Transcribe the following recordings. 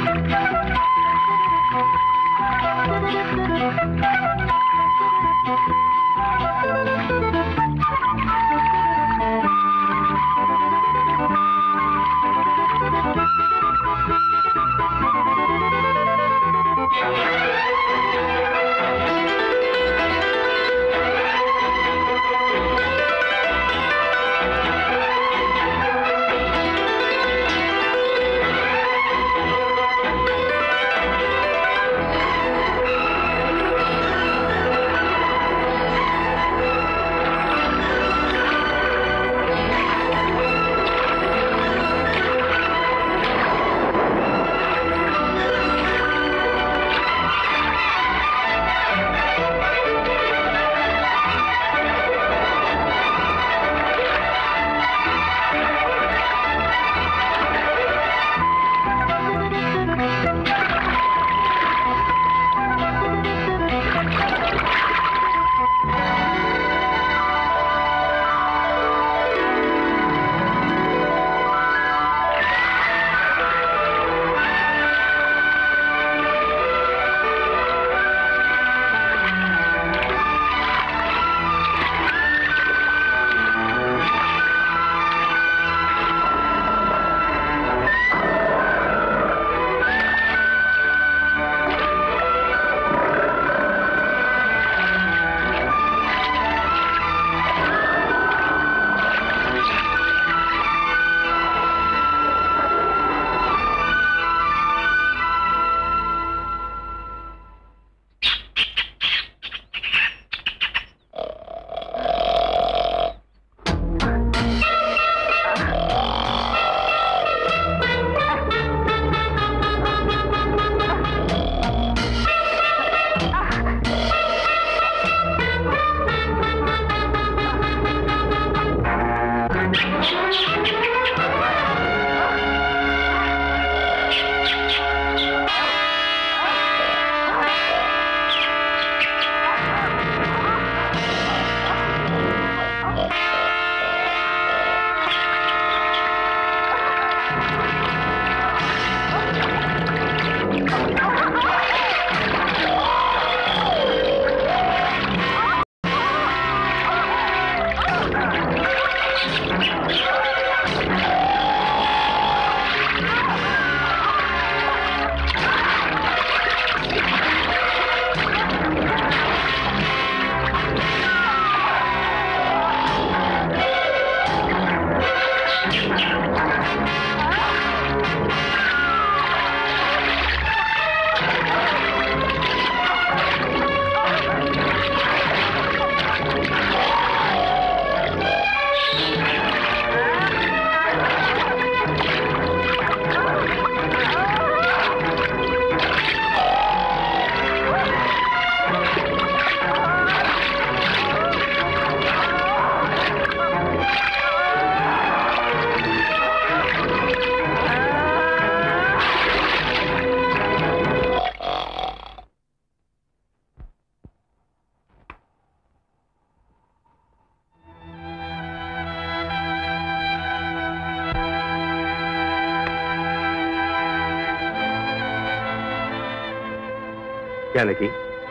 జానకి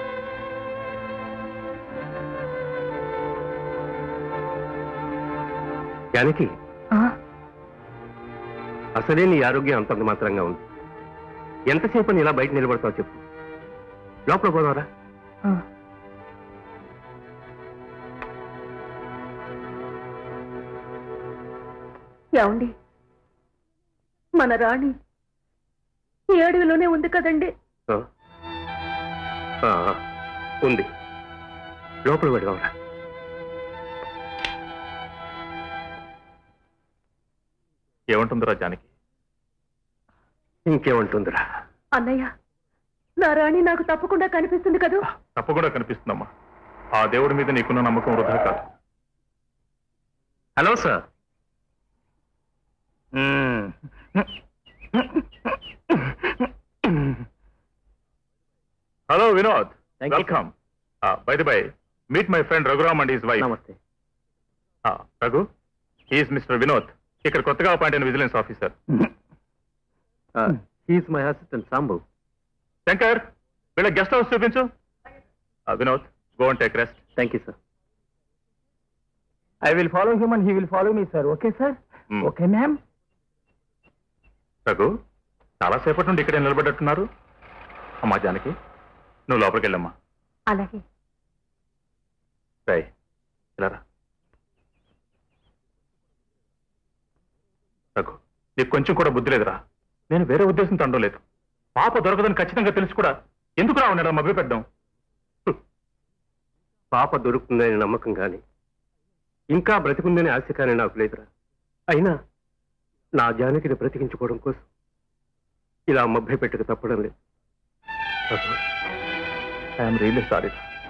జానకి అసలే నీ ఆరోగ్యం అంతంత మాత్రంగా ఉంది ఎంతసేపు అని ఇలా బయట నిలబడతావు చెప్పు లోపల పోదారా ఏమండి మన రాణి ఈ అడవిలోనే ఉంది కదండి ఆ. ఆ, ఉంది లోపల పెడదాంరా ఏమంటుందిరా జానకి ఇంకేముంటుందిరా అన్నయ్య నా రాణి నాకు తప్పకుండా కనిపిస్తుంది కదూ తప్పకుండా కనిపిస్తుందమ్మా ఆ దేవుడి మీద నీకున్న నమ్మకం వృధా కాదు hello sir hello Vinod Thank you. Welcome by the by meet my friend Raghuram and his wife నమస్తే రఘు హీఈస్ మిస్టర్ వినోద్ ఇక్కడ కొత్తగా అపాయింట్ అయిన vigilance officer he's my assistant Sambu Shankar వీళ్ళ గెస్ట్ హౌస్ చూపించు ఆ, Vinod go and take rest thank you sir I will follow him and he will follow me sir okay sir Hmm. Okay ma'am Raghu చాలాసేపటి నుండి ఇక్కడే నిలబడ్డట్టున్నారు అమ్మా జానకి నువ్వు లోపలికి వెళ్ళమ్మా అలాగే రై ఇలా రా. రఘు నీకు కొంచెం కూడా బుద్ధి లేదురా నేను వేరే ఉద్దేశంతో అండలేదు పాప దొరకదని ఖచ్చితంగా తెలిసి కూడా ఎందుకు రా ఉన్నాడు మభ్య పెట్టడం పాప దొరుకుతుందని నమ్మకం కానీ ఇంకా బ్రతికుందని ఆశ కానీ నాకు లేదురా అయినా నా జానకిని బ్రతికించుకోవడం కోసం ఇలా మభ్య పెట్టక తప్పడం లేదు Raghu I'm really sorry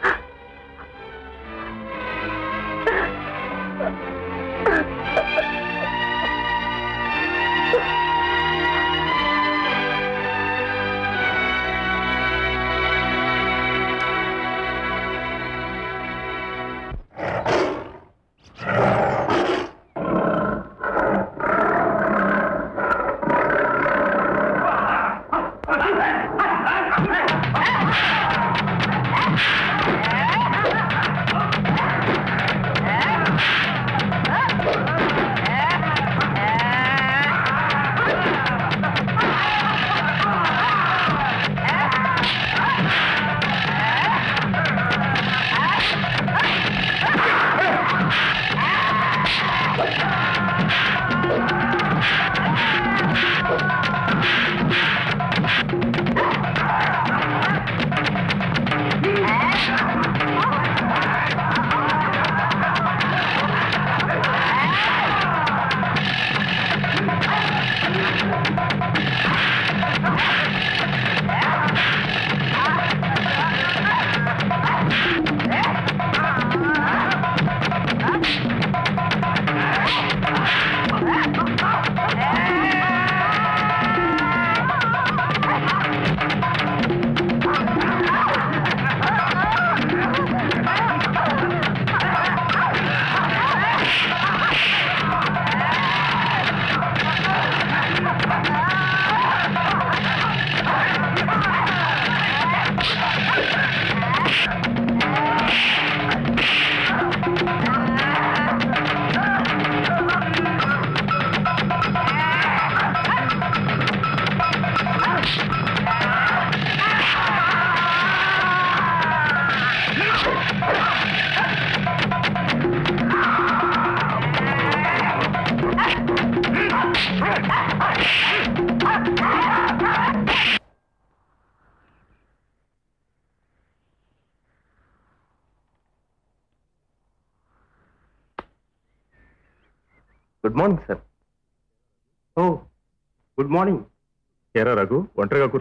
good morning sir oh good morning ఏరా రఘు ఒంటరిగా కూర్చో